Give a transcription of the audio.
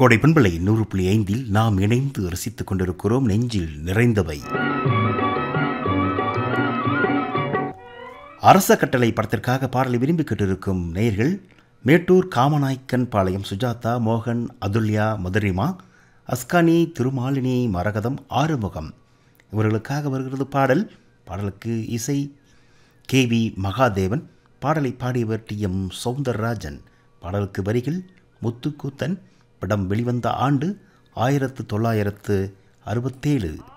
கோடை பண்பலை நூறு புள்ளி ஐந்தில் நாம் இணைந்து ரசித்துக் கொண்டிருக்கிறோம் நெஞ்சில் நிறைந்தவை அரச கட்டளை படத்திற்காக பாடலை விரும்பி கேட்டிருக்கும் நேயர்கள் மேட்டூர் காமநாய்க்கன் பாளையம் சுஜாதா மோகன் அதுல்யா மதுரிமா அஸ்கானி திருமாலினி மரகதம் ஆறுமுகம் இவர்களுக்காக வருகிறது பாடல் பாடலுக்கு இசை கே வி மகாதேவன் பாடலை பாடியவர் டி எம் சௌந்தரராஜன் பாடலுக்கு வரிகள் முத்துக்கூத்தன் படம் வெளிவந்த ஆண்டு ஆயிரத்து தொள்ளாயிரத்து அறுபத்தேழு